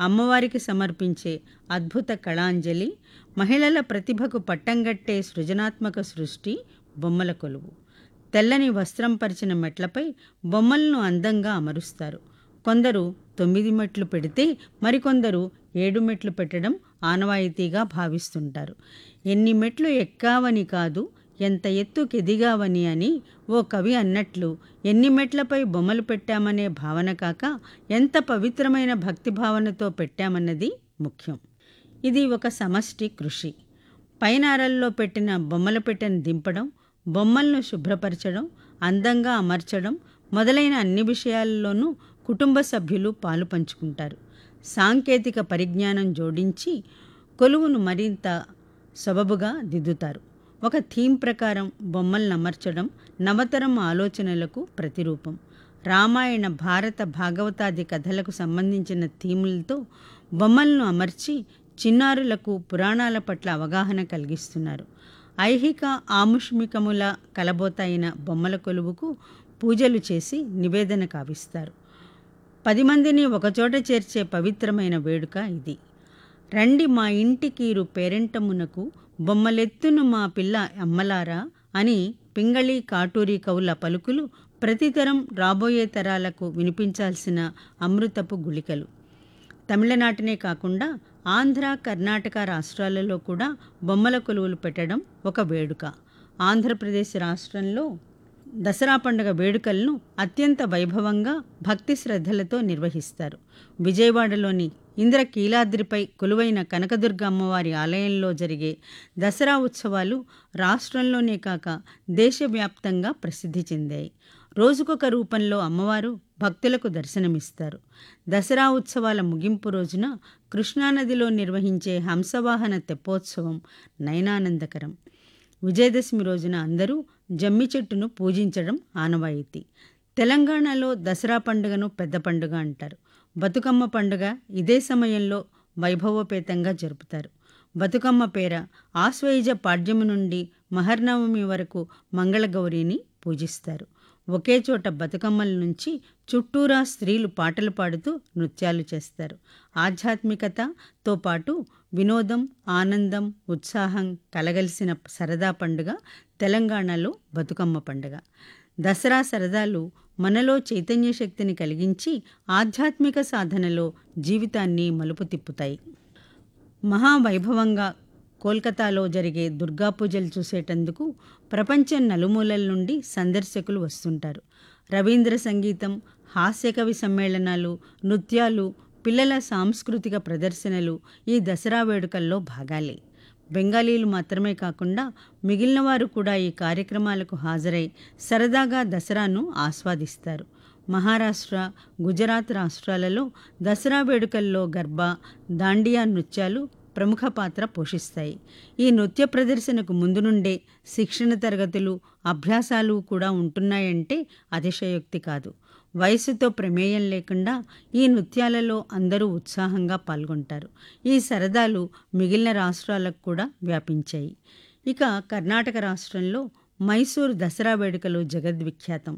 అమ్మవారికి సమర్పించే అద్భుత కళాంజలి మహిళల ప్రతిభకు పట్టంగట్టే సృజనాత్మక సృష్టి బొమ్మల కొలువు తెల్లని వస్త్రం పరిచిన మెట్లపై బొమ్మలను అందంగా అమరుస్తారు కొందరు తొమ్మిది మెట్లు పెడితే మరికొందరు ఏడు మెట్లు పెట్టడం ఆనవాయితీగా భావిస్తుంటారు ఎన్ని మెట్లు ఎక్కావని కాదు ఎంత ఎత్తుకెదిగావని అని ఓ కవి అన్నట్లు ఎన్ని మెట్లపై బొమ్మలు పెట్టామనే భావన కాక ఎంత పవిత్రమైన భక్తి భావనతో పెట్టామన్నది ముఖ్యం ఇది ఒక సమష్టి కృషి పైనారల్లో పెట్టిన బొమ్మల పెట్టెను దింపడం బొమ్మలను శుభ్రపరచడం అందంగా అమర్చడం మొదలైన అన్ని విషయాల్లోనూ కుటుంబ సభ్యులు పాలు పంచుకుంటారు సాంకేతిక పరిజ్ఞానం జోడించి కొలువును మరింత సబబుగా దిద్దుతారు ఒక థీమ్ ప్రకారం బొమ్మలను అమర్చడం నవతరం ఆలోచనలకు ప్రతిరూపం రామాయణ భారత భాగవతాది కథలకు సంబంధించిన థీములతో బొమ్మలను అమర్చి చిన్నారులకు పురాణాల పట్ల అవగాహన కలిగిస్తున్నారు ఐహిక ఆముష్మికముల కలబోతైన బొమ్మల కొలువుకు పూజలు చేసి నివేదన కావిస్తారు పది మందిని ఒకచోట చేర్చే పవిత్రమైన వేడుక ఇది రండి మా ఇంటికీరు పేరెంటమునకు బొమ్మలెత్తును మా పిల్ల అమ్మలారా అని పింగళి కాటూరి కవుల పలుకులు ప్రతితరం రాబోయే తరాలకు వినిపించాల్సిన అమృతపు గుళికలు తమిళనాటనే కాకుండా ఆంధ్ర కర్ణాటక రాష్ట్రాలలో కూడా బొమ్మల కొలువులు పెట్టడం ఒక వేడుక ఆంధ్రప్రదేశ్ రాష్ట్రంలో దసరా పండుగ వేడుకలను అత్యంత వైభవంగా భక్తి శ్రద్ధలతో నిర్వహిస్తారు విజయవాడలోని ఇంద్రకీలాద్రిపై కొలువైన కనకదుర్గ అమ్మవారి ఆలయంలో జరిగే దసరా ఉత్సవాలు రాష్ట్రంలోనే కాక దేశవ్యాప్తంగా ప్రసిద్ధి చెందాయి రోజుకొక రూపంలో అమ్మవారు భక్తులకు దర్శనమిస్తారు దసరా ఉత్సవాల ముగింపు రోజున కృష్ణానదిలో నిర్వహించే హంసవాహన తెప్పోత్సవం నయనానందకరం విజయదశమి రోజున అందరూ జమ్మి చెట్టును పూజించడం ఆనవాయితీ తెలంగాణలో దసరా పండుగను పెద్ద పండుగ అంటారు బతుకమ్మ పండుగ ఇదే సమయంలో వైభవోపేతంగా జరుపుతారు బతుకమ్మ పేర ఆశ్వయుజ పాడ్యము నుండి మహర్నవమి వరకు మంగళగౌరిని పూజిస్తారు ఒకే చోట బతుకమ్మల నుంచి చుట్టూరా స్త్రీలు పాటలు పాడుతూ నృత్యాలు చేస్తారు ఆధ్యాత్మికతతో పాటు వినోదం ఆనందం ఉత్సాహం కలగలిసిన సరదా పండుగ తెలంగాణలో బతుకమ్మ పండుగ దసరా సరదాలు మనలో చైతన్య శక్తిని కలిగించి ఆధ్యాత్మిక సాధనలో జీవితాన్ని మలుపు తిప్పుతాయి మహావైభవంగా కోల్కతాలో జరిగే దుర్గా పూజలు చూసేటందుకు ప్రపంచం నలుమూలల నుండి సందర్శకులు వస్తుంటారు రవీంద్ర సంగీతం హాస్యకవి సమ్మేళనాలు నృత్యాలు పిల్లల సాంస్కృతిక ప్రదర్శనలు ఈ దసరా వేడుకల్లో భాగాలే బెంగాలీలు మాత్రమే కాకుండా మిగిలిన వారు కూడా ఈ కార్యక్రమాలకు హాజరై సరదాగా దసరాను ఆస్వాదిస్తారు మహారాష్ట్ర గుజరాత్ రాష్ట్రాలలో దసరా వేడుకల్లో గర్బా దాండియా నృత్యాలు ప్రముఖ పాత్ర పోషిస్తాయి ఈ నృత్య ప్రదర్శనకు ముందు నుండే శిక్షణ తరగతులు అభ్యాసాలు కూడా ఉంటున్నాయంటే అతిశయోక్తి కాదు వయసుతో ప్రమేయం లేకుండా ఈ నృత్యాలలో అందరూ ఉత్సాహంగా పాల్గొంటారు ఈ సరదాలు మిగిలిన రాష్ట్రాలకు కూడా వ్యాపించాయి ఇక కర్ణాటక రాష్ట్రంలో మైసూర్ దసరా వేడుకలు జగద్విఖ్యాతం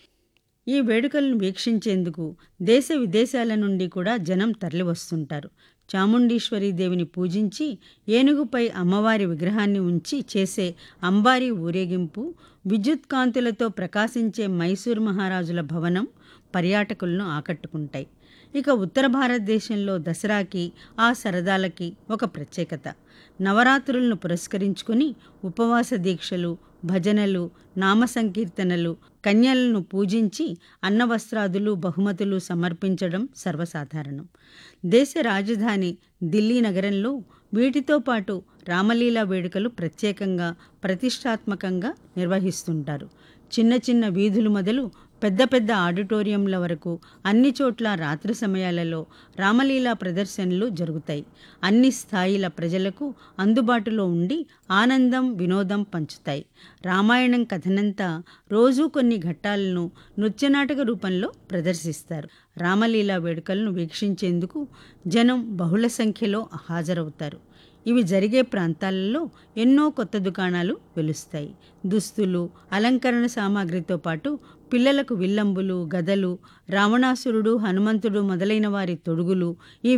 ఈ వేడుకలను వీక్షించేందుకు దేశ విదేశాల నుండి కూడా జనం తరలివస్తుంటారు చాముండీశ్వరి దేవిని పూజించి ఏనుగుపై అమ్మవారి విగ్రహాన్ని ఉంచి చేసే అంబారీ ఊరేగింపు విద్యుత్ కాంతులతో ప్రకాశించే మైసూర్ మహారాజుల భవనం పర్యాటకులను ఆకట్టుకుంటాయి ఇక ఉత్తర భారతదేశంలో దసరాకి ఆ సరదాలకి ఒక ప్రత్యేకత నవరాత్రులను పురస్కరించుకుని ఉపవాస దీక్షలు భజనలు నామ సంకీర్తనలు కన్యలను పూజించి అన్నవస్త్రాదులు బహుమతులు సమర్పించడం సర్వసాధారణం దేశ రాజధాని ఢిల్లీ నగరంలో వీటితో పాటు రామలీలా వేడుకలు ప్రత్యేకంగా ప్రతిష్టాత్మకంగా నిర్వహిస్తుంటారు చిన్న చిన్న వీధులు మొదలు పెద్ద పెద్ద ఆడిటోరియంల వరకు అన్ని చోట్ల రాత్రి సమయాలలో రామలీలా ప్రదర్శనలు జరుగుతాయి అన్ని స్థాయిల ప్రజలకు అందుబాటులో ఉండి ఆనందం వినోదం పంచుతాయి రామాయణం కథనంతా రోజూ కొన్ని ఘట్టాలను నృత్యనాటక రూపంలో ప్రదర్శిస్తారు రామలీలా వేడుకలను వీక్షించేందుకు జనం బహుళ సంఖ్యలో హాజరవుతారు ఇవి జరిగే ప్రాంతాలలో ఎన్నో కొత్త దుకాణాలు వెలుస్తాయి దుస్తులు అలంకరణ సామాగ్రితో పాటు పిల్లలకు విల్లంబులు గదలు రావణాసురుడు హనుమంతుడు మొదలైన వారి తొడుగులు ఈ